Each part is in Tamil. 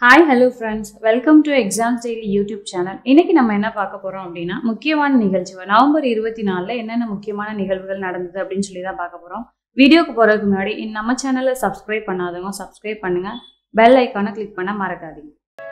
hi hello friends welcome to exams daily YouTube channel இன்னைக்கு நம்ம என்ன பார்க்க போறோம் அப்படின்னா முக்கியமான நிகழ்ச்சி நவம்பர் இருபத்தி நாலில் என்னென்ன முக்கியமான நிகழ்வுகள் நடந்தது அப்படின்னு சொல்லி தான் பார்க்க போறோம் வீடியோக்கு போறதுக்கு முன்னாடி இந்த நம்ம சேனலை சப்ஸ்கிரைப் பண்ணாதவங்க சப்ஸ்கிரைப் பண்ணுங்க பெல் ஐக்கானை கிளிக் பண்ண மறக்காதீங்க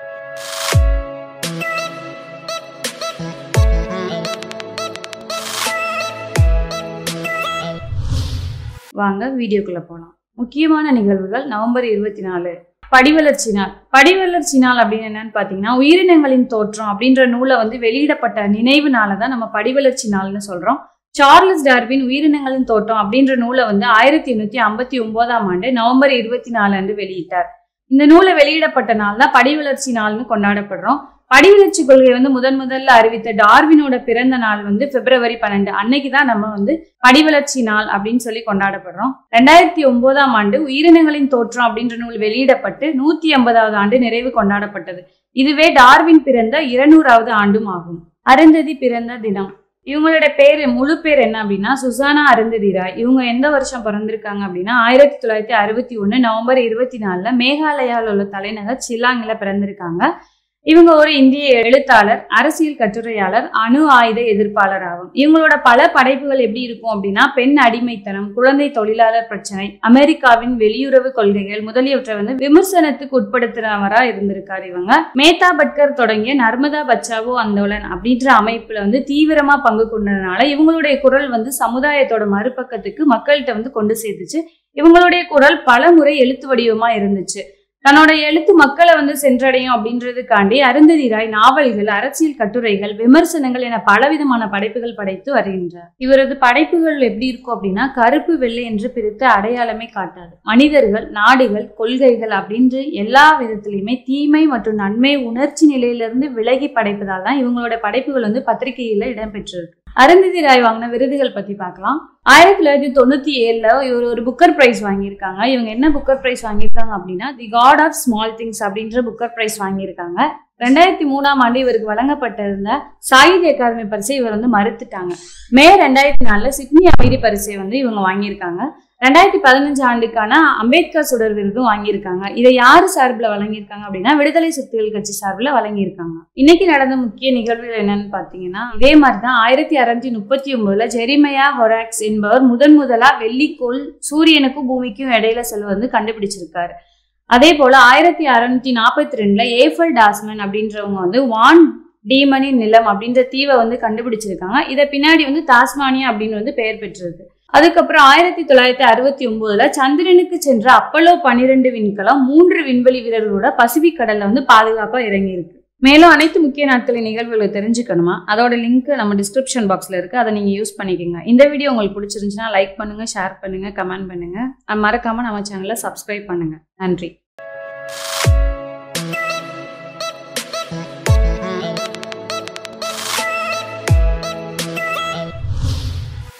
வாங்க வீடியோக்குள்ள போகலாம் முக்கியமான நிகழ்வுகள் நவம்பர் இருபத்தி நாலு படிவளர்ச்சி நாள் படிவளர்ச்சி நாள் அப்படின்னு என்னன்னு பார்த்தீங்கன்னா உயிரினங்களின் தோற்றம் அப்படின்ற நூலை வந்து வெளியிடப்பட்ட நினைவு நாளை தான் நம்ம படிவளர்ச்சி நாள்னு சொல்றோம் சார்லஸ் டார்வின் உயிரினங்களின் தோற்றம் அப்படின்ற நூலை வந்து ஆயிரத்தி எண்ணூத்தி ஐம்பத்தி ஒன்பதாம் ஆண்டு நவம்பர் இருபத்தி நாலு அன்று வெளியிட்டார் இந்த நூலை வெளியிடப்பட்ட நாள் தான் படிவளர்ச்சி நாள்னு கொண்டாடப்படுறோம் படிவளர்ச்சி கொள்கையை வந்து முதன் முதல்ல அறிவித்த டார்வினோட பிறந்த நாள் வந்து பிப்ரவரி பன்னெண்டு அன்னைக்கு தான் நம்ம வந்து படிவளர்ச்சி நாள் அப்படின்னு சொல்லி கொண்டாடப்படுறோம் ரெண்டாயிரத்தி ஒன்பதாம் ஆண்டு உயிரினங்களின் தோற்றம் அப்படின்ற நூல் வெளியிடப்பட்டு நூத்தி ஐம்பதாவது ஆண்டு நிறைவு கொண்டாடப்பட்டது இதுவே டார்வின் பிறந்த இருநூறாவது ஆண்டும் ஆகும் அருந்ததி பிறந்த தினம் இவங்களோட பேர் முழு பேர் என்ன அப்படின்னா சுசானா அருந்ததி ராய் இவங்க எந்த வருஷம் பிறந்திருக்காங்க அப்படின்னா ஆயிரத்தி தொள்ளாயிரத்தி அறுபத்தி ஒன்று நவம்பர் இருபத்தி நாலுல மேகாலயாவில் உள்ள தலைநகர் சில்லாங்கில் பிறந்திருக்காங்க இவங்க ஒரு இந்திய எழுத்தாளர் அரசியல் கட்டுரையாளர் அணு ஆயுத எதிர்ப்பாளர் ஆகும் இவங்களோட பல படைப்புகள் எப்படி இருக்கும் அப்படின்னா பெண் அடிமைத்தனம் குழந்தை தொழிலாளர் பிரச்சனை அமெரிக்காவின் வெளியுறவு கொள்கைகள் முதலியவற்றை வந்து விமர்சனத்துக்கு உட்படுத்துறவரா இருந்திருக்காரு இவங்க மேத்தா பட்கர் தொடங்கிய நர்மதா பச்சாவோ அந்தோலன் அப்படின்ற அமைப்புல வந்து தீவிரமா பங்கு கொண்டதுனால இவங்களுடைய குரல் வந்து சமுதாயத்தோட மறுபக்கத்துக்கு மக்கள்கிட்ட வந்து கொண்டு சேர்த்துச்சு இவங்களுடைய குரல் பல முறை எழுத்து வடிவமா இருந்துச்சு தன்னோட எழுத்து மக்களை வந்து சென்றடையும் அப்படின்றதுக்காண்டி அருந்ததி ராய் நாவல்கள் அரசியல் கட்டுரைகள் விமர்சனங்கள் என பலவிதமான படைப்புகள் படைத்து வருகின்றார் இவரது படைப்புகள் எப்படி இருக்கும் அப்படின்னா கருப்பு வெள்ளை என்று பிரித்து அடையாளமே காட்டாது மனிதர்கள் நாடுகள் கொள்கைகள் அப்படின்று எல்லா விதத்திலையுமே தீமை மற்றும் நன்மை உணர்ச்சி நிலையிலிருந்து விலகி படைப்பதால் தான் இவங்களோட படைப்புகள் வந்து பத்திரிகையில இடம்பெற்றிருக்கு அருந்ததி ராய் வாங்கின விருதுகள் பத்தி பார்க்கலாம் ஆயிரத்தி தொள்ளாயிரத்தி தொண்ணூத்தி ஏழுல இவர் ஒரு புக்கர் பிரைஸ் வாங்கியிருக்காங்க இவங்க என்ன புக்கர் பிரைஸ் வாங்கியிருக்காங்க அப்படின்னா the God of Small Things அப்படின்ற புக்கர் பிரைஸ் வாங்கியிருக்காங்க ரெண்டாயிரத்தி மூணாம் ஆண்டு இவருக்கு வழங்கப்பட்டிருந்த சாகித்ய அகாதமி பரிசை இவர் வந்து மறுத்துட்டாங்க மே ரெண்டாயிரத்தி நாலுல சிட்னி அமைதி பரிசை வந்து இவங்க வாங்கியிருக்காங்க ரெண்டாயிரத்தி பதினஞ்சு ஆண்டுக்கான அம்பேத்கர் சுடர் விருதும் வாங்கியிருக்காங்க இதை யாரு சார்பில் வழங்கியிருக்காங்க அப்படின்னா விடுதலை சிறுத்தைகள் கட்சி சார்பில் வழங்கியிருக்காங்க இன்னைக்கு நடந்த முக்கிய நிகழ்வுகள் என்னன்னு பார்த்தீங்கன்னா இதே மாதிரி தான் ஆயிரத்தி அறுநூத்தி முப்பத்தி ஒன்பதுல ஜெரிமையா ஹொராக்ஸ் என்பவர் முதன் முதலா வெள்ளிக்கோள் சூரியனுக்கும் பூமிக்கும் இடையில செல்வது வந்து கண்டுபிடிச்சிருக்காரு அதே போல ஆயிரத்தி அறுநூத்தி நாற்பத்தி ரெண்டுல ஏஃபல் டாஸ்மன் அப்படின்றவங்க வந்து வான் டீமனி நிலம் அப்படின்ற தீவை வந்து கண்டுபிடிச்சிருக்காங்க இதை பின்னாடி வந்து தாஸ்மானியா அப்படின்னு வந்து பெயர் பெற்றிருக்கு அதுக்கப்புறம் ஆயிரத்தி தொள்ளாயிரத்தி அறுபத்தி ஒன்பதுல சந்திரனுக்கு சென்ற அப்பல்லோ பன்னிரெண்டு விண்கலம் மூன்று விண்வெளி வீரர்களோட பசிபிக் கடல்ல வந்து பாதுகாப்பா இறங்கியிருக்கு மேலும் அனைத்து முக்கிய நாட்களின் நிகழ்வுகளை தெரிஞ்சுக்கணுமா அதோட லிங்க் நம்ம டிஸ்கிரிப்ஷன் பாக்ஸ்ல இருக்கு அதை நீங்க யூஸ் பண்ணிக்கோங்க இந்த வீடியோ உங்களுக்கு பிடிச்சிருந்துச்சுன்னா லைக் பண்ணுங்க ஷேர் பண்ணுங்க கமெண்ட் பண்ணுங்க மறக்காம நம்ம சேனலை சப்ஸ்கிரைப் பண்ணுங்க நன்றி